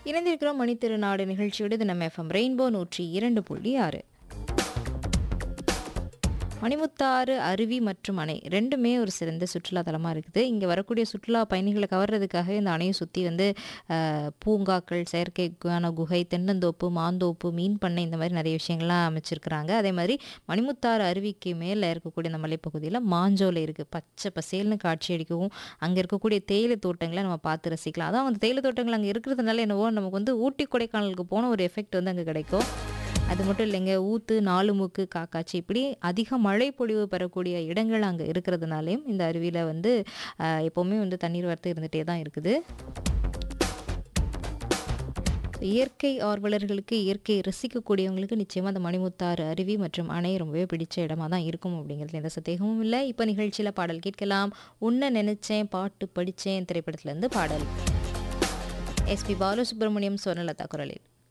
இணைந்திருக்கிறோம் மணித்திருநாடு நிகழ்ச்சியோடு இது நம்ம எஃப்எம் ரெயின்போ நூற்றி இரண்டு புள்ளி ஆறு மணிமுத்தாறு அருவி மற்றும் அணை ரெண்டுமே ஒரு சிறந்த சுற்றுலா தலமாக இருக்குது இங்கே வரக்கூடிய சுற்றுலா பயணிகளை கவர்றதுக்காக இந்த அணையை சுற்றி வந்து அஹ், பூங்காக்கள் செயற்கைக்கான குகை தென்னந்தோப்பு மாந்தோப்பு மீன் பண்ணை இந்த மாதிரி நிறைய விஷயங்கள்லாம் அமைச்சிருக்கிறாங்க அதே மாதிரி மணிமுத்தாறு அருவிக்கு மேலே இருக்கக்கூடிய இந்த மலைப்பகுதியில் மாஞ்சோலை இருக்குது பச்சை பசேல்னு காட்சி அடிக்கவும் அங்கே இருக்கக்கூடிய தேயிலை தோட்டங்களை நம்ம பார்த்து ரசிக்கலாம் அதான் அந்த தேயிலை தோட்டங்கள் அங்கே இருக்கிறதுனால என்னவோ நமக்கு வந்து ஊட்டி கொடைக்கானலுக்கு போன ஒரு எஃபெக்ட் வந்து அங்கே கிடைக்கும் அது மட்டும் இல்லைங்க ஊத்து நாலு மூக்கு காக்காச்சி இப்படி அதிக மழை பொழிவு பெறக்கூடிய இடங்கள் அங்கே இருக்கிறதுனாலையும் இந்த அருவியில் வந்து ஆஹ், எப்போவுமே வந்து தண்ணீர் வரத்து இருந்துகிட்டே தான் இருக்குது இயற்கை ஆர்வலர்களுக்கு இயற்கை ரசிக்கக்கூடியவங்களுக்கு நிச்சயமாக அந்த மணிமுத்தாறு அருவி மற்றும் அணை ரொம்பவே பிடிச்ச இடமா தான் இருக்கும் அப்படிங்கிறது எந்த சந்தேகமும் இல்லை இப்போ நிகழ்ச்சியில் பாடல் கேட்கலாம் உன்ன நினைச்சேன் பாட்டு படித்தேன் திரைப்படத்துலேருந்து பாடல் எஸ்பி பாலசுப்ரமணியம் சுவர்ணலதா குரலில்